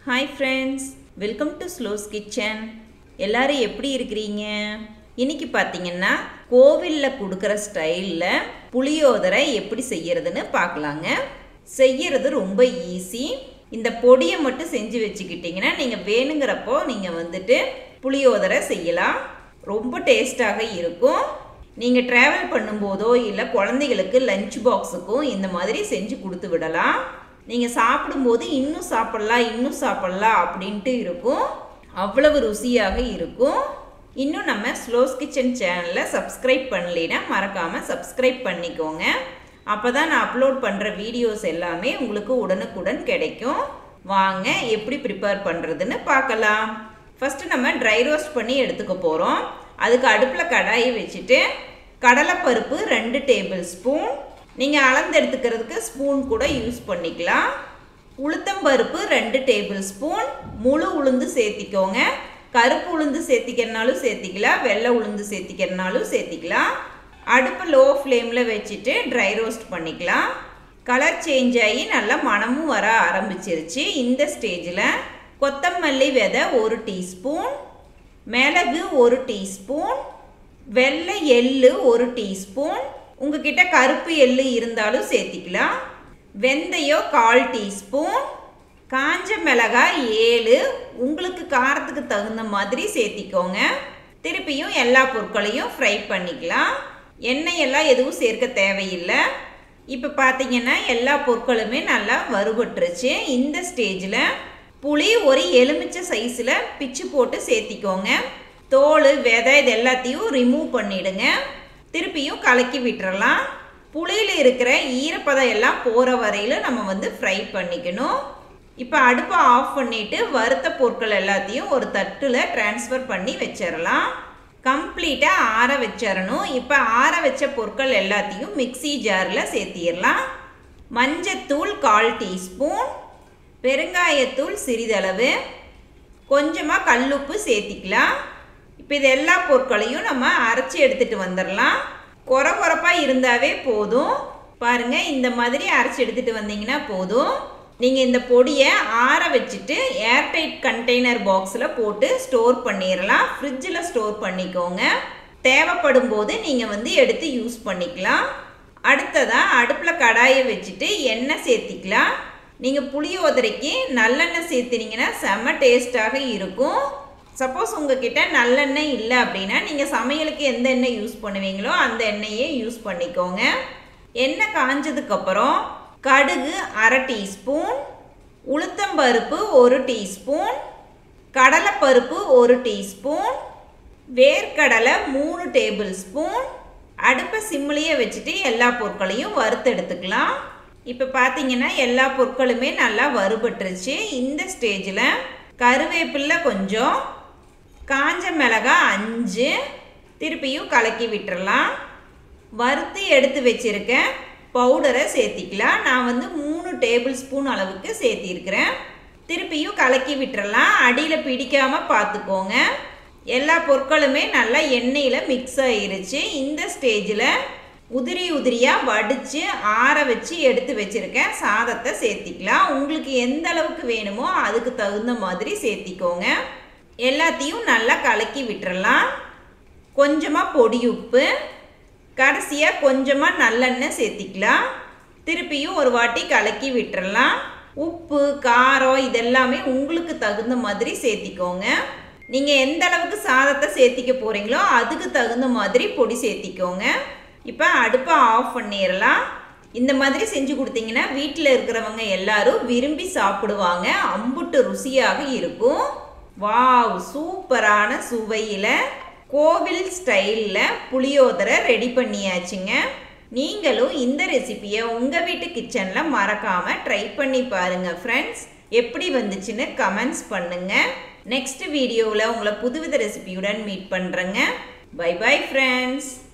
hi friends welcome to ஸ்லோஸ் kitchen எல்லாரும் எப்படி இருக்கிறீங்க இன்னைக்கு பார்த்தீங்கன்னா கோவிலில் கொடுக்குற ஸ்டைலில் புளியோதரை எப்படி செய்யறதுன்னு பார்க்கலாங்க செய்யறது ரொம்ப ஈஸி இந்த பொடியை மட்டும் செஞ்சு வச்சுக்கிட்டிங்கன்னா நீங்கள் வேணுங்கிறப்போ நீங்கள் வந்துட்டு புளியோதரை செய்யலாம் ரொம்ப டேஸ்டாக இருக்கும் நீங்கள் ட்ராவல் பண்ணும்போதோ இல்லை குழந்தைகளுக்கு லஞ்ச் பாக்ஸுக்கும் இந்த மாதிரி செஞ்சு கொடுத்து விடலாம் நீங்கள் சாப்பிடும்போது இன்னும் சாப்பிட்லாம் இன்னும் சாப்பிட்லாம் அப்படின்ட்டு இருக்கும் அவ்வளவு ருசியாக இருக்கும் இன்னும் நம்ம ஸ்லோஸ் கிச்சன் சேனலை சப்ஸ்கிரைப் பண்ணலைன்னா மறக்காமல் சப்ஸ்கிரைப் பண்ணிக்கோங்க அப்போ தான் நான் அப்லோட் பண்ணுற வீடியோஸ் எல்லாமே உங்களுக்கு உடனுக்குடன் கிடைக்கும் வாங்க எப்படி ப்ரிப்பேர் பண்ணுறதுன்னு பார்க்கலாம் ஃபஸ்ட்டு நம்ம ட்ரை ரோஸ்ட் பண்ணி எடுத்துக்க போகிறோம் அதுக்கு அடுப்பில் கடாயை வச்சுட்டு கடலைப்பருப்பு ரெண்டு டேபிள் ஸ்பூன் நீங்கள் அளந்து எடுத்துக்கிறதுக்கு ஸ்பூன் கூட யூஸ் பண்ணிக்கலாம் உளுத்தம்பருப்பு ரெண்டு டேபிள் ஸ்பூன் முழு உளுந்து சேர்த்திக்கோங்க கருப்பு உளுந்து சேர்த்திக்கிறனாலும் சேர்த்திக்கலாம் வெள்ளை உளுந்து சேர்த்திக்கிறனாலும் சேர்த்திக்கலாம் அடுப்பு லோ ஃப்ளேமில் வச்சுட்டு ட்ரை ரோஸ்ட் பண்ணிக்கலாம் கலர் சேஞ்ச் ஆகி நல்லா மணமும் வர ஆரம்பிச்சிருச்சு இந்த ஸ்டேஜில் கொத்தமல்லி விதை ஒரு டீஸ்பூன் மிளகு ஒரு டீஸ்பூன் வெள்ளை எள்ளு ஒரு டீஸ்பூன் உங்ககிட்ட கருப்பு எள்ளு இருந்தாலும் சேர்த்திக்கலாம் வெந்தயம் கால் டீஸ்பூன் காஞ்ச மிளகாய் ஏழு உங்களுக்கு காரத்துக்கு தகுந்த மாதிரி சேர்த்திக்கோங்க திருப்பியும் எல்லா பொருட்களையும் ஃப்ரை பண்ணிக்கலாம் எண்ணெய் எல்லாம் எதுவும் சேர்க்க தேவையில்லை இப்போ பார்த்தீங்கன்னா எல்லா பொருட்களுமே நல்லா வறுபட்டுருச்சு இந்த ஸ்டேஜில் புளி ஒரு எலுமிச்சை சைஸில் பிச்சு போட்டு சேர்த்திக்கோங்க தோல் விதை இது எல்லாத்தையும் ரிமூவ் பண்ணிடுங்க திருப்பியும் கலக்கி விட்டுறலாம் புளியில் இருக்கிற ஈரப்பதம் எல்லாம் போகிற வரையில் நம்ம வந்து ஃப்ரை பண்ணிக்கணும் இப்போ அடுப்பை ஆஃப் பண்ணிவிட்டு வறுத்த பொருட்கள் எல்லாத்தையும் ஒரு தட்டில் ட்ரான்ஸ்ஃபர் பண்ணி வச்சிடலாம் கம்ப்ளீட்டாக ஆற வச்சிடணும் இப்போ ஆற வச்ச பொருட்கள் எல்லாத்தையும் மிக்சி ஜாரில் சேர்த்திடலாம் மஞ்சத்தூள் கால் டீஸ்பூன் பெருங்காயத்தூள் சிறிதளவு கொஞ்சமாக கல்லுப்பு சேர்த்திக்கலாம் இப்போ இது எல்லா பொருட்களையும் நம்ம அரைச்சி எடுத்துகிட்டு வந்துடலாம் குறை குறைப்பாக இருந்தாவே போதும் பாருங்கள் இந்த மாதிரி அரைச்சி எடுத்துகிட்டு வந்தீங்கன்னா போதும் நீங்கள் இந்த பொடியை ஆற வச்சுட்டு ஏர்டைட் கண்டெய்னர் பாக்ஸில் போட்டு ஸ்டோர் பண்ணிடலாம் ஃப்ரிட்ஜில் ஸ்டோர் பண்ணிக்கோங்க தேவைப்படும் போது நீங்கள் வந்து எடுத்து யூஸ் பண்ணிக்கலாம் அடுத்ததாக அடுப்பில் கடாயை வச்சுட்டு எண்ணெய் சேர்த்திக்கலாம் நீங்கள் புளியோதரைக்கு நல்லெண்ணெய் சேர்த்துனீங்கன்னா செம்ம டேஸ்ட்டாக இருக்கும் சப்போஸ் உங்ககிட்ட நல்லெண்ணெய் இல்லை அப்படின்னா நீங்கள் சமையலுக்கு எந்த எண்ணெய் யூஸ் பண்ணுவீங்களோ அந்த எண்ணெயே யூஸ் பண்ணிக்கோங்க எண்ணெய் காஞ்சதுக்கப்புறம் கடுகு அரை டீஸ்பூன் உளுத்தம்பருப்பு ஒரு டீஸ்பூன் கடலைப்பருப்பு ஒரு டீஸ்பூன் வேர்க்கடலை மூணு டேபிள் ஸ்பூன் அடுப்பை சிம்மிலேயே வச்சுட்டு எல்லா பொருட்களையும் வறுத்தெடுத்துக்கலாம் இப்போ பார்த்தீங்கன்னா எல்லா பொருட்களுமே நல்லா வறுபட்டுருச்சு இந்த ஸ்டேஜில் கருவேப்பில்லை கொஞ்சம் காஞ்ச மிளகாய் அஞ்சு திருப்பியும் கலக்கி விட்டுறலாம் வறுத்து எடுத்து வச்சுருக்க பவுடரை சேர்த்திக்கலாம் நான் வந்து மூணு டேபிள் ஸ்பூன் அளவுக்கு சேர்த்திருக்கிறேன் திருப்பியும் கலக்கி விட்டுறலாம் அடியில் பிடிக்காமல் பார்த்துக்கோங்க எல்லா பொருட்களுமே நல்லா எண்ணெயில் மிக்ஸ் ஆயிருச்சு இந்த ஸ்டேஜில் உதிரி உதிரியாக வடித்து ஆற வச்சு எடுத்து வச்சுருக்கேன் சாதத்தை சேர்த்திக்கலாம் உங்களுக்கு எந்த அளவுக்கு வேணுமோ அதுக்கு தகுந்த மாதிரி சேர்த்திக்கோங்க எல்லாத்தையும் நல்லா கலக்கி விட்டுறலாம் கொஞ்சமாக பொடி உப்பு கடைசியாக கொஞ்சமாக நல்லெண்ணெய் சேர்த்திக்கலாம் திருப்பியும் ஒரு வாட்டி கலக்கி விட்டுறலாம் உப்பு காரம் இதெல்லாமே உங்களுக்கு தகுந்த மாதிரி சேர்த்திக்கோங்க நீங்கள் எந்த அளவுக்கு சாதத்தை சேர்த்திக்க போகிறீங்களோ அதுக்கு தகுந்த மாதிரி பொடி சேர்த்திக்கோங்க இப்போ அடுப்பை ஆஃப் பண்ணிடலாம் இந்த மாதிரி செஞ்சு கொடுத்தீங்கன்னா வீட்டில் இருக்கிறவங்க எல்லாரும் விரும்பி சாப்பிடுவாங்க அம்புட்டு ருசியாக இருக்கும் வாவ் சூப்பரான சுவையில் கோவில் ஸ்டைலில் புளியோதரை ரெடி பண்ணியாச்சுங்க நீங்களும் இந்த ரெசிபியை உங்கள் வீட்டு கிச்சனில் மறக்காமல் ட்ரை பண்ணி பாருங்கள் ஃப்ரெண்ட்ஸ் எப்படி வந்துச்சுன்னு கமெண்ட்ஸ் பண்ணுங்கள் நெக்ஸ்ட் வீடியோவில் உங்களை புதுவித ரெசிபியுடன் மீட் பண்ணுறேங்க பை பை ஃப்ரெண்ட்ஸ்